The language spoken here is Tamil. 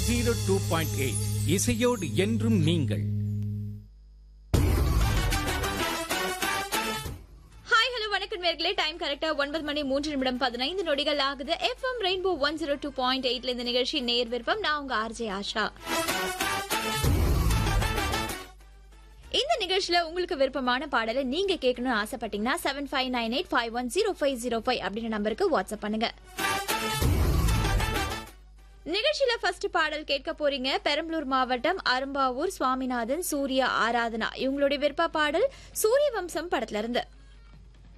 ஜீரோ டூ பாயிண்ட் எயிட் இசையோடு என்றும் நீங்கள் ஹாய் ஹலோ வணக்கம் நேர்களே டைம் கரெக்டா ஒன்பது மணி மூன்று நிமிடம் பதினைந்து நொடிகள் ஆகுது FM rainbow one zero two point எயிட்ல இந்த நிகழ்ச்சி நேர் விருப்பம் நான் உங்க ஆர்ஜே ஆஷா இந்த நிகழ்ச்சியில உங்களுக்கு விருப்பமான பாடலை நீங்க கேட்கணும்னு ஆசைப்பட்டீங்கன்னா seven five nine eight five one zero five zero five அப்படின்ற நம்பருக்கு வாட்ஸ்அப் பண்ணுங்க நிகழ்ச்சியில ஃபர்ஸ்ட் பாடல் கேட்க போறீங்க பெரம்பலூர் மாவட்டம் அரும்பாவூர் சுவாமிநாதன் சூர்யா ஆராதனா இவங்களுடைய விருப்ப பாடல் சூரிய வம்சம் படத்துல இருந்து